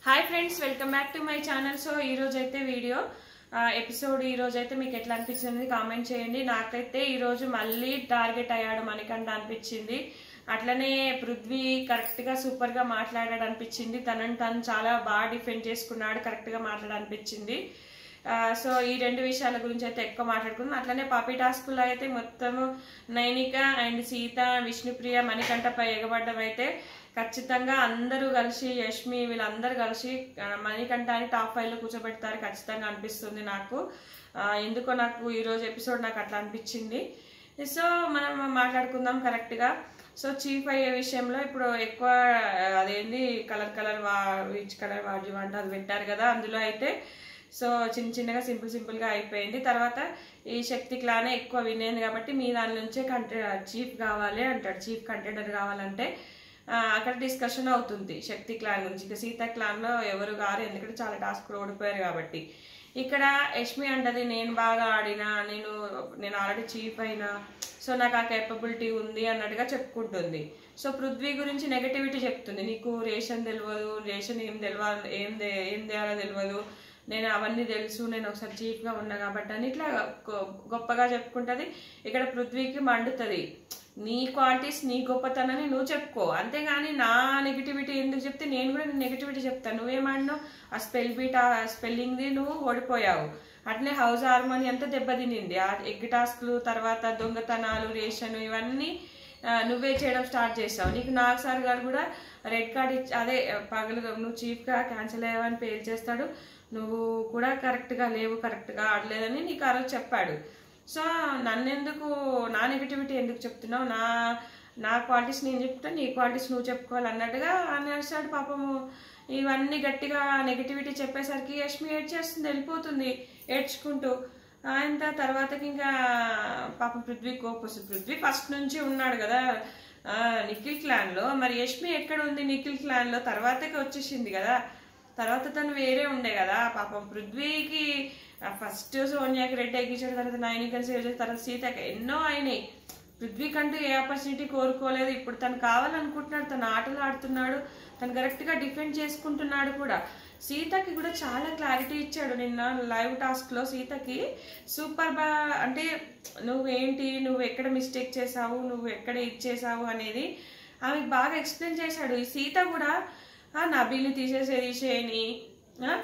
Hi friends welcome back to my channel so ఈ రోజు అయితే వీడియో ఎపిసోడ్ ఈ రోజు అయితే మీకు ఎట్లా అనిపించింది కామెంట్ చేయండి నాకైతే ఈ రోజు మళ్ళీ టార్గెట్ అయ్యాడు మనకంట అనిపించింది అట్లనే పృథ్వీ కరెక్ట్ గా సూపర్ గా మాట్లాడాడు అనిపించింది తనని తను చాలా బాగా డిఫెండ్ చేసుకున్నాడు కరెక్ట్ గా మాట్లాడాడు అనిపించింది ఆ, సో ఈ రెండు విషయాల గురించి అయితే ఎక్కువ మాట్లాడుకున్నాం అట్లనే పాపి టాస్కుల్లో అయితే మొత్తం నైనిక అండ్ సీత విష్ణుప్రియ మణికంఠపై ఎగబడ్డం అయితే ఖచ్చితంగా అందరూ కలిసి యష్మి వీళ్ళందరూ కలిసి ఆ, మణికంఠని టాప్ ఫైవ్ లో కూర్చోబెడతారు ఖచ్చితంగా అనిపిస్తుంది నాకు ఆ, ఎందుకో నాకు ఈ రోజు ఎపిసోడ్ నాకు అట్లా అనిపించింది సో మనం మాట్లాడుకుందాం కరెక్ట్ గా సో చీఫ్ అయ్యే విషయంలో ఇప్పుడు ఎక్కువ ఆ, అదేంది కలర్ కలర్ వా రిచ్ కలర్ వాడ్యూ అంటే అది పెట్టారు కదా అందులో అయితే సో చిన్న చిన్నగా సింపుల్ సింపుల్ గా అయిపోయింది తర్వాత ఈ శక్తి క్లానే ఎక్కువ వినేది కాబట్టి మీ దాని నుంచే కంటె చీఫ్ కావాలి అంటాడు చీఫ్ కంటెండర్ కావాలంటే ఆ, అక్కడ డిస్కషన్ అవుతుంది శక్తి క్లాన్ గురించి ఇక సీత క్లాన్ లో ఎవరు గారు ఎందుకంటే చాలా టాస్క్ ఓడిపోయారు కాబట్టి ఇక్కడ యష్మి అంటది నేను బాగా ఆడినా నేను నేను ఆల్రెడీ చీఫ్ అయినా సో నాకు ఆ కేపబిలిటీ ఉంది అన్నట్టుగా చెప్పుకుంటుంది సో పృథ్వీ గురించి నెగటివిటీ చెప్తుంది నీకు రేషన్ తెలియదు రేషన్ ఏం తెలియాలి ఏం దే- ఏం చేయాలో తెలియదు నేను అవన్నీ తెలుసు నేను ఒకసారి చీఫ్ గా ఉన్నా కాబట్టి అని ఇట్లా గొ- గొప్పగా చెప్పుకుంటది ఇక్కడ పృథ్వీకి మండుతుంది నీ క్వాలిటీస్ నీ గొప్పతనాన్ని నువ్వు చెప్పుకో అంతేగాని నా నెగిటివిటీ ఎందుకు చెప్తే నేను కూడా నీ నెగిటివిటీ చెప్తాను నువ్వేమన్నావు ఆ స్పెల్ బీట్ ఆ స్పెల్లింగ్ది నువ్వు ఓడిపోయావు అట్లే హౌస్ హార్మోని అంతా దెబ్బతినింది ఆ ఎగ్ టాస్క్లు తర్వాత దొంగతనాలు రేషన్ ఇవన్నీ ఆ, నువ్వే చేయడం స్టార్ట్ చేసావు నీకు నాగ్ సార్ గారు కూడా రెడ్ కార్డ్ ఇచ్చి అదే పగలు నువ్వు చీఫ్గా క్యాన్సిల్ అయ్యావని పేరు చేస్తాడు నువ్వు కూడా కరెక్ట్గా లేవు కరెక్ట్గా ఆడలేదని నీకు ఆ రోజు చెప్పాడు సో నన్నెందుకు నా నెగిటివిటీ ఎందుకు చెప్తున్నావు నా నా క్వాలిటీస్ నేను చెప్తా నీ క్వాలిటీస్ నువ్వు చెప్పుకోవాలి అన్నట్టుగా అనేసాడు పాపము ఇవన్నీ గట్టిగా నెగిటివిటీ చెప్పేసరికి యష్మి ఏడ్చేస్తుంది వెళ్ళిపోతుంది ఏడ్చుకుంటూ ఆయన తర్వాతకి ఇంకా పాపం పృథ్వీ కోపం వస్తుంది పృథ్వీ ఫస్ట్ నుంచి ఉన్నాడు కదా ఆ, నిఖిల్ క్లాన్ లో మరి యష్మి ఎక్కడ ఉంది నిఖిల్ క్లాన్ లో తర్వాతకి వచ్చేసింది కదా తర్వాత తను వేరే ఉండే కదా పాపం పృథ్వీకి ఫస్ట్ సోనియాకి రెడ్డి ఎక్కించాడు తర్వాత నైనికని సేవ్ చేసిన తర్వాత సీతకి ఎన్నో అయినాయి పృథ్వీ కంటూ ఏ ఆపర్చునిటీ కోరుకోలేదు ఇప్పుడు తను కావాలనుకుంటున్నాడు తను ఆటలు ఆడుతున్నాడు తను కరెక్ట్ గా డిఫెండ్ చేసుకుంటున్నాడు కూడా సీతకి కూడా చాలా క్లారిటీ ఇచ్చాడు నిన్న లైవ్ టాస్క్ లో సీతకి సూపర్ బా అంటే నువ్వేంటి నువ్వు ఎక్కడ మిస్టేక్ చేసావు నువ్వు ఎక్కడ ఇచ్చేసావు అనేది ఆమెకు బాగా ఎక్స్ప్లెయిన్ చేశాడు ఈ సీత కూడా ఆ నబీని తీసేసే తీసేయని ఆ?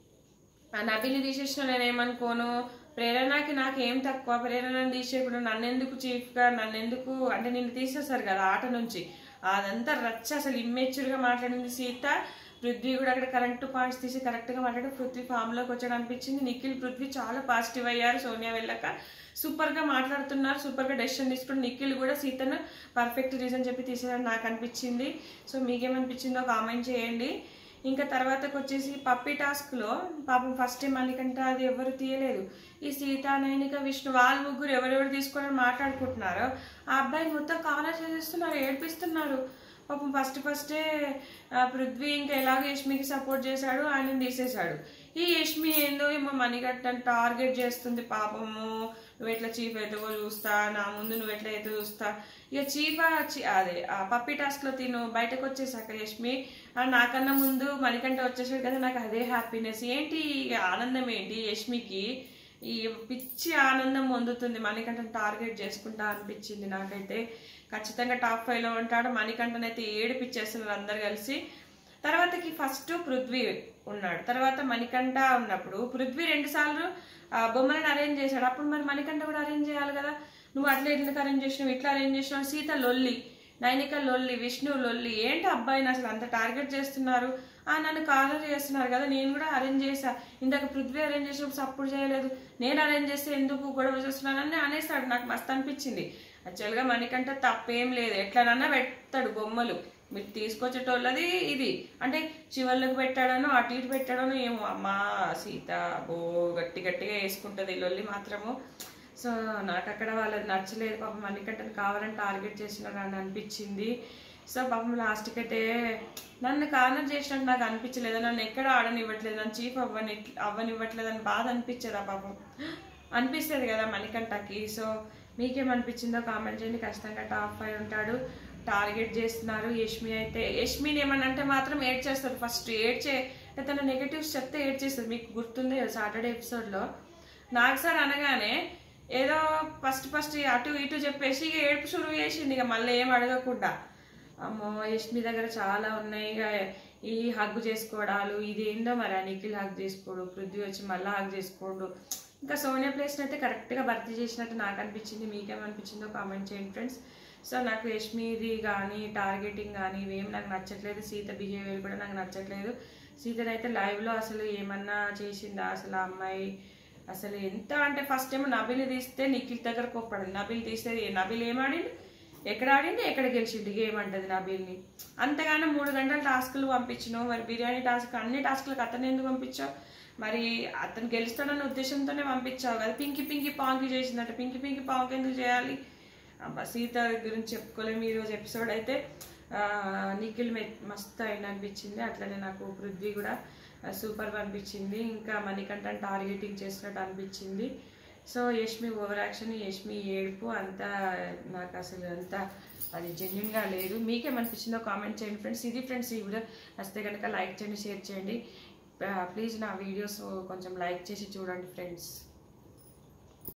ఆ నబిని తీసేసిన నేను ఏమనుకోను ప్రేరణకి నాకు ఏం తక్కువ ప్రేరణను తీసేయకుండా నన్నెందుకు చీఫ్గా నన్నెందుకు అంటే నిన్ను తీసేస్తారు కదా ఆట నుంచి అదంతా రచ్చ అసలు ఇమ్మెచ్యూర్ గా మాట్లాడింది సీత పృథ్వీ కూడా అక్కడ కరెక్ట్ పాయింట్స్ తీసి కరెక్ట్ గా మాట్లాడి పృథ్వీ ఫామ్ లోకి వచ్చాడు అనిపించింది నిఖిల్ పృథ్వీ చాలా పాజిటివ్ అయ్యారు సోనియా వెళ్ళాక సూపర్ గా మాట్లాడుతున్నారు సూపర్ గా డెసిషన్ తీసుకుని నిఖిల్ కూడా సీతను పర్ఫెక్ట్ రీజన్ చెప్పి తీసేదని నాకు అనిపించింది సో మీకేమనిపించిందో కామెంట్ చేయండి ఇంకా తర్వాతకి వచ్చేసి పప్పి టాస్క్ లో పాపం ఫస్ట్ టైం మణికంట అది ఎవరు తీయలేదు ఈ సీత నైనిక విష్ణు వాళ్ళు ముగ్గురు ఎవరెవరు తీసుకొని మాట్లాడుకుంటున్నారో ఆ అబ్బాయిని మొత్తం కవర్ చేసేస్తున్నారు ఏడిపిస్తున్నారు పాపం ఫస్ట్ ఫస్టే ఆ, పృథ్వీ ఇంకా ఎలాగో యష్మికి సపోర్ట్ చేశాడు ఆయన తీసేశాడు ఈ యష్మి ఏందో ఏమో మణికట్టని టార్గెట్ చేస్తుంది పాపము నువ్వు ఎట్లా చీఫ్ అవుతావో చూస్తా నా ముందు నువ్వు ఎట్లా అయితే చూస్తా ఇక చీఫ్ అదే ఆ పప్పి టాస్క్ లో తిను బయటకు వచ్చేసాక యష్మి ఆ, నాకన్నా ముందు మణికంఠ వచ్చేసాడు కదా నాకు అదే హ్యాపీనెస్ ఏంటి ఈ ఆనందం ఏంటి యష్మికి ఈ పిచ్చి ఆనందం పొందుతుంది మణికంఠను టార్గెట్ చేసుకుంటా అనిపించింది నాకైతే ఖచ్చితంగా టాప్ ఫైవ్ లో ఉంటాడు మణికంఠన్ అయితే ఏడిపిచ్చేస్తున్నారు అందరు కలిసి తర్వాతకి ఫస్ట్ పృథ్వీ ఉన్నాడు తర్వాత మణికంఠ ఉన్నప్పుడు పృథ్వీ రెండు సార్లు ఆ, బొమ్మలను అరేంజ్ చేశాడు అప్పుడు మరి మణికంఠ కూడా అరేంజ్ చేయాలి కదా నువ్వు అట్లా ఎందుకు అరేంజ్ చేసినావు ఇట్లా అరేంజ్ చేసినావు సీత లొల్లి నైనిక లొల్లి విష్ణు లొల్లి ఏంటి అబ్బాయిని అసలు అంత టార్గెట్ చేస్తున్నారు ఆ నన్ను కార్నర్ చేస్తున్నారు కదా నేను కూడా అరేంజ్ చేశా ఇందాక పృథ్వీ అరేంజ్ చేసినప్పుడు సపోర్ట్ చేయలేదు నేను అరేంజ్ చేస్తే ఎందుకు గొడవ చేస్తున్నానని అనేసాడు నాకు మస్తు అనిపించింది యాక్చువల్గా మనకంటే తప్పేం లేదు ఎట్లనన్నా పెడతాడు బొమ్మలు మీరు తీసుకొచ్చేటోళ్ళది ఇది అంటే చివర్లకు పెట్టాడనో అటు ఇటు పెట్టాడనో ఏమో అమ్మా సీత బో గట్టి గట్టిగా వేసుకుంటుంది లొల్లి మాత్రము సో నాకు అక్కడ వాళ్ళది నచ్చలేదు పాపం మణికంఠని కావాలని టార్గెట్ చేసినారు అని అనిపించింది సో పాపం లాస్ట్కి అయితే నన్ను కార్నర్ చేసినట్టు నాకు అనిపించలేదు నన్ను ఎక్కడ ఆడనివ్వట్లేదు నన్ను చీఫ్ అవ్వని అవ్వనివ్వట్లేదు అని బాధ అనిపించదు ఆ పాపం అనిపిస్తుంది కదా మణికంఠకి సో మీకేమనిపించిందో కామెంట్ చేయండి ఖచ్చితంగా టాప్ ఫైవ్ ఉంటాడు టార్గెట్ చేస్తున్నారు యష్మి అయితే యష్మిని ఏమన్నా అంటే మాత్రం ఏడ్ చేస్తారు ఫస్ట్ ఏడ్చే అంటే తన నెగటివ్స్ చెప్తే ఏడ్ చేస్తుంది మీకు గుర్తుంది సాటర్డే ఎపిసోడ్లో నాకు సార్ అనగానే ఏదో ఫస్ట్ ఫస్ట్ అటు ఇటు చెప్పేసి ఇక ఏడుపు షురువు చేసింది ఇక మళ్ళీ ఏం అడగకుండా అమ్మో యష్మి దగ్గర చాలా ఉన్నాయి ఇక ఈ హగ్ చేసుకోవడాలు ఇది ఏందో మరి ఆ నిఖిల్ హగ్ చేసుకోడు పృథ్వీ వచ్చి మళ్ళీ హగ్ చేసుకోడు ఇంకా సోనియా ప్లేస్ని అయితే కరెక్ట్గా భర్తీ చేసినట్టు నాకు అనిపించింది మీకేమనిపించిందో కామెంట్ చేయండి ఫ్రెండ్స్ సో నాకు యష్మిది కానీ టార్గెటింగ్ కానీ ఇవేం నాకు నచ్చట్లేదు సీత బిహేవియర్ కూడా నాకు నచ్చట్లేదు సీతనైతే లైవ్లో అసలు ఏమన్నా చేసిందా అసలు ఆ అమ్మాయి అసలు ఎంత అంటే ఫస్ట్ ఏమో నబిల్ తీస్తే నిఖిల్ దగ్గర కోప్పడింది నబిల్ తీస్తే నబిల్ ఏం ఆడిండు ఎక్కడ ఆడిండు ఎక్కడ గెలిచిండు గేమ్ అంటది నబిల్ని అంతగానో మూడు గంటల టాస్కులు పంపించినావు మరి బిర్యానీ టాస్క్ అన్ని టాస్కులకు అతను ఎందుకు పంపించావు మరి అతను గెలుస్తాడన్న ఉద్దేశంతోనే పంపించావు కదా పింకి పింకి పాంకి చేసిందట పింకి పింకి పాంకి ఎందుకు చేయాలి అబ్బా సీత గురించి చెప్పుకోలేము ఈరోజు ఎపిసోడ్ అయితే ఆ, నిఖిల్ మె మస్తు అయిన అనిపించింది అట్లనే నాకు పృథ్వీ కూడా సూపర్ అనిపించింది ఇంకా మణికంఠన్ టార్గెటింగ్ చేసినట్టు అనిపించింది so Yashmi over action Yashmi ఏడుపు అంతా నాకు అసలు అంతా అది జెన్యున్గా లేదు మీకేమనిపించిందో కామెంట్ చేయండి ఫ్రెండ్స్ ఇది ఫ్రెండ్స్ ఈ వీడియో నచ్చితే కనుక లైక్ చేయండి షేర్ చేయండి ప్లీజ్ నా వీడియోస్ కొంచెం లైక్ చేసి చూడండి ఫ్రెండ్స్